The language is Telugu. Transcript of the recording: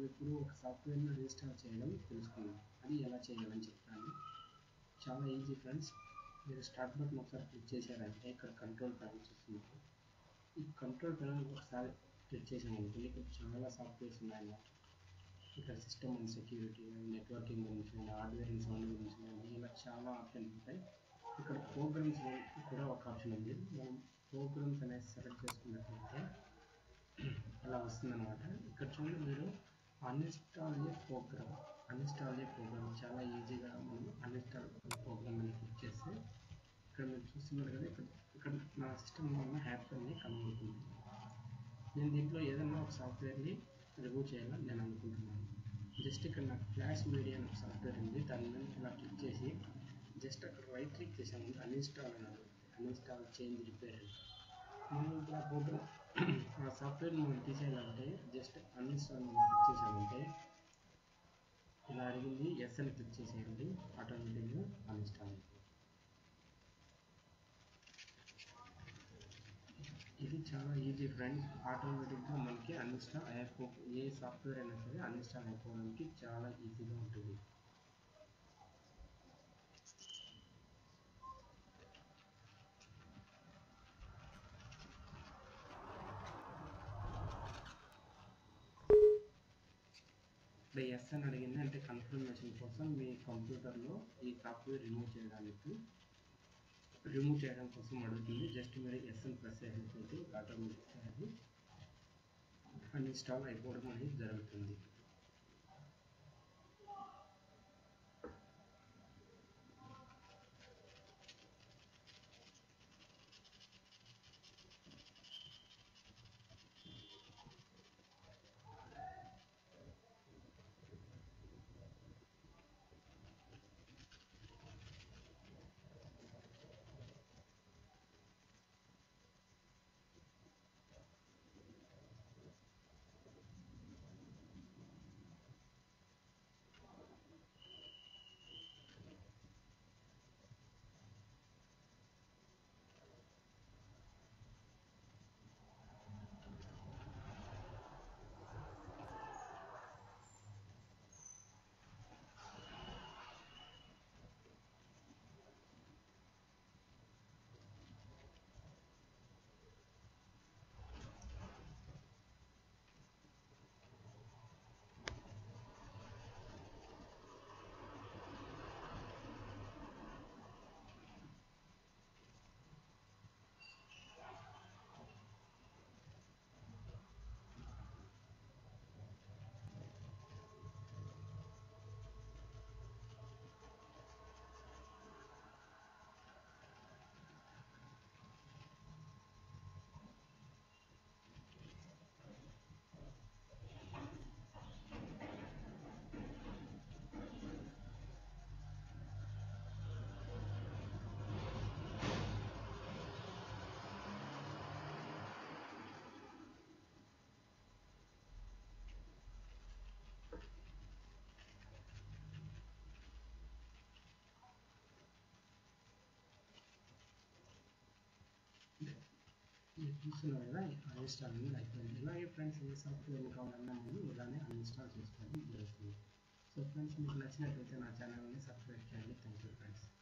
ఇప్పుడు ఒక సాఫ్ట్వేర్ని రీఇన్స్టాల్ చేయడం తెలుసుకుందాం అది ఎలా చేయాలని చెప్తాను చాలా ఈజీ ఫ్రెండ్స్ మీరు స్టార్ట్ బటన్ ఒకసారి క్లిక్ చేశారంటే ఇక్కడ కంట్రోల్ ప్యానల్ చూస్తున్నారు ఈ కంట్రోల్ ప్యానల్ ఒకసారి క్లిక్ చేసామనుకోండి ఇక్కడ చాలా సాఫ్ట్వేర్స్ ఉన్నాయన్నమాట ఇక్కడ సిస్టమ్ అండ్ సెక్యూరిటీ నెట్వర్కింగ్ గురించి కానీ హార్డ్వేర్ అండ్ సౌండ్ గురించి కానీ ఇలా చాలా ఆప్షన్స్ ఉంటాయి ఇక్కడ ప్రోగ్రామ్స్ కూడా ఒక ఆప్షన్ ఉంది మనం ప్రోగ్రామ్స్ అనేది సెలెక్ట్ చేసుకున్నట్లయితే అలా వస్తుందన్నమాట ఇక్కడ చూడండి మీరు uninstall a program uninstall a program చాలా ఈజీగా మనం అన్ఇన్స్టాల్ ప్రోగ్రామ్ అని క్లిక్ చేస్తే ఇక్కడ మీరు చూస్తున్నారు కదా ఇక్కడ ఇక్కడ నా సిస్టంలో ఉన్న హ్యాక్ అన్ని కనబడుతుంది నేను దీంట్లో ఏదైనా ఒక సాఫ్ట్వేర్ని రిమూవ్ చేయాలని నేను అనుకుంటున్నాను జస్ట్ ఇక్కడ నాకు ఫ్లాష్ మీడియా అనే ఒక సాఫ్ట్వేర్ ఉంది దాని మీద ఇలా క్లిక్ చేసి జస్ట్ అక్కడ రైట్ క్లిక్ చేసాము అన్ఇన్స్టాల్ అన్నాడు అన్ఇన్స్టాల్ చేంజ్ రిపేర్ మనం ఇప్పుడు ఆ ఫోటో ఆ సాఫ్ట్వేర్ మనం తీసేయాలంటే జస్ట్ అన్ఇన్స్టాల్ మనం క్లిక్ చేసామంటే ఇలా అడిగింది ఎస్ అని క్లిక్ చేసేయండి ఆటోమేటిక్గా అన్ఇన్స్టాల్ అయిపోతుంది ఇది చాలా ఈజీ ఫ్రెండ్స్ ఆటోమేటిక్గా మనకి అన్ఇన్స్టాల్ అయిపో ఏ సాఫ్ట్వేర్ అయినా సరే అన్ఇన్స్టాల్ అయిపోవడానికి చాలా ఈజీగా ఉంటుంది ఇప్పుడు ఎస్ అని అడిగింది అంటే కన్ఫర్మేషన్ కోసం మీ కంప్యూటర్లో ఈ సాఫ్ట్వేర్ రిమూవ్ చేయడానికి రిమూవ్ చేయడం కోసం అడుగుతుంది జస్ట్ మీరు ఎస్ అని ప్రెస్ చేసినట్లయితే ఆటోమేటిక్గా అది అన్ఇన్స్టాల్ అయిపోవడం అనేది జరుగుతుంది మీరు చూస్తున్నారు కదా అన్ఇన్స్టాల్ అనేది అయిపోయింది ఇలాగే ఫ్రెండ్స్ ఏ సాఫ్ట్వేర్ కావాలన్నా మీరు ఇలానే అన్ఇన్స్టాల్ చేసుకోవడం జరుగుతుంది సో ఫ్రెండ్స్ మీకు నచ్చినట్లయితే నా ఛానల్ని సబ్స్క్రైబ్ చేయండి థ్యాంక్ యూ ఫ్రెండ్స్